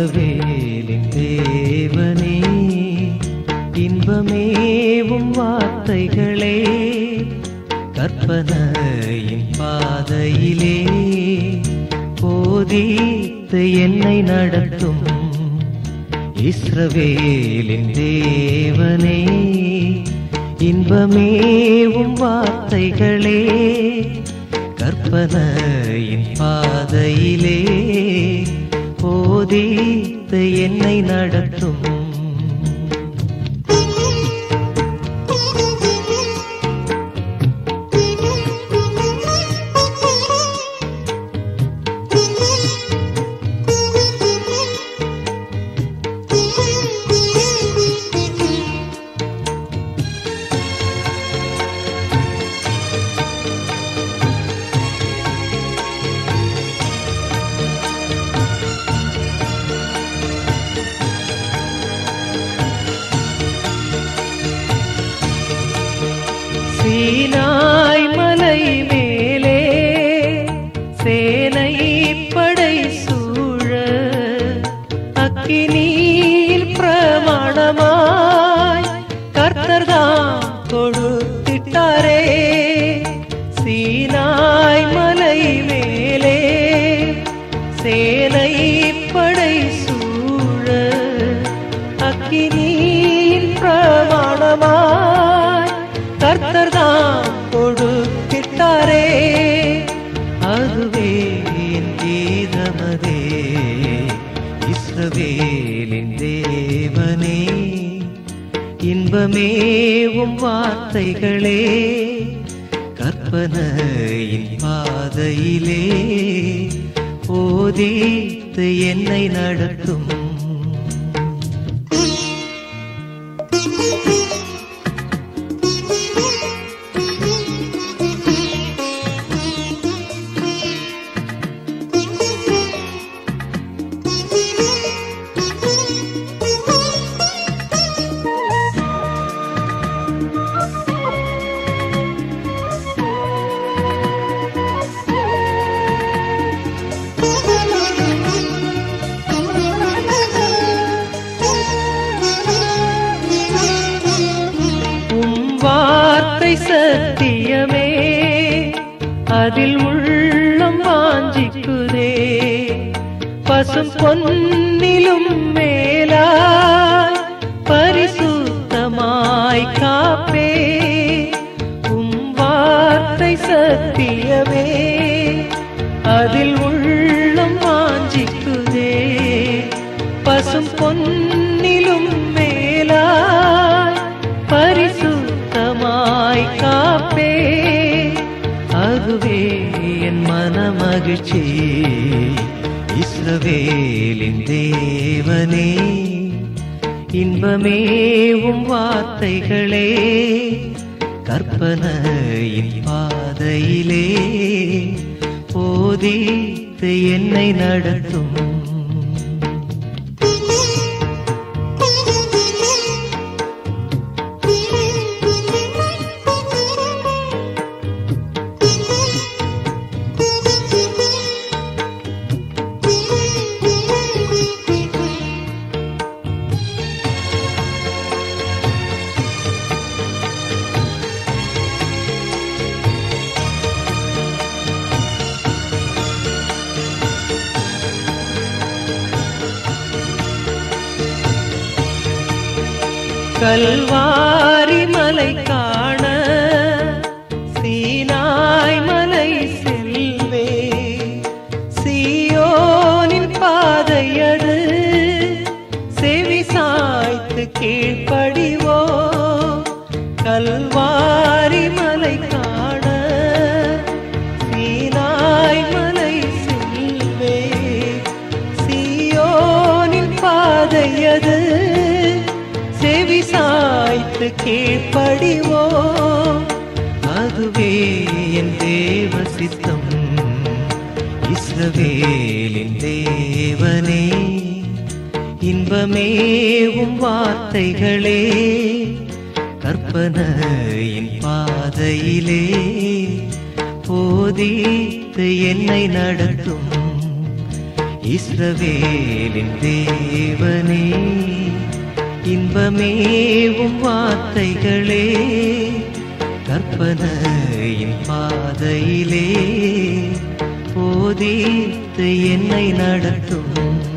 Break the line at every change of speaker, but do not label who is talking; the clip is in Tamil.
இஸ்ரவேலின் தேவனே இன்பமேவும் வார்த்தைகளே கற்பனையின் பாதையிலே போதித்து என்னை நடத்தும் இஸ்ரவேலின் தேவனே இன்பமேவும் வார்த்தைகளே கற்பனையின் பாதையிலே போதித்து என்னை நடத்தும் சீனாய் மலை மேலே சேனை படை சூழ அக்கினியில் பிரமாணமாய் கர்த்தர்தாம் கொடுத்திட்டாரே சீனாய் மலை மேலே சேனை படை சூழ அக்கினியில் பிரமாணமாய் கர்த்தர்தாம் கொடுத்திட்டாரே அதுவே என் கீதமதே இஸ்ரவேலின் தேவனே இன்பமேவும் வார்த்தைகளே கற்பனையின் பாதையிலே போதித்து என்னை நடத்தும் உம் வார்த்தை சத்தியமே அதில் உள்ளம் வாஞ்சிக்குதே பசும் பொன்னிலும் மேலாய் பரிசுத்தமாய் காப்பே உம் வார்த்தை சத்தியமே அதில் உள்ளம் வாஞ்சிக்குதே பசும் பொன்னிலும் மேலாய் பரிசுத்தமாய் காப்பே அதுவே என் மனமகிழ்ச்சி இஸ்ரவேலின் தேவனே இன்பமேவும் வார்த்தைகளே கற்பனையின் பாதையிலே போதித்து என்னை நடத்தும் கல்வாரி மலை காண சீனாய் மலை செல்வே சியோனின் பாதையது செவி சாய்த்து கீழ்ப்படிவோ கல்வாரி மலை காண சீனாய் மலை செல்வே சியோனின் பாதையது செவி சாய்த்து கீழ்ப்படிவோ அதுவே என் தேவ சித்தம் இஸ்ரவேலின் தேவனே இன்பமேவும் வார்த்தைகளே கற்பனையின் பாதையிலே போதித்து என்னை நடத்தும் இஸ்ரவேலின் தேவனே இன்பமேவும் வார்த்தைகளே கற்பனையின் பாதையிலே போதித்து என்னை நடத்தும்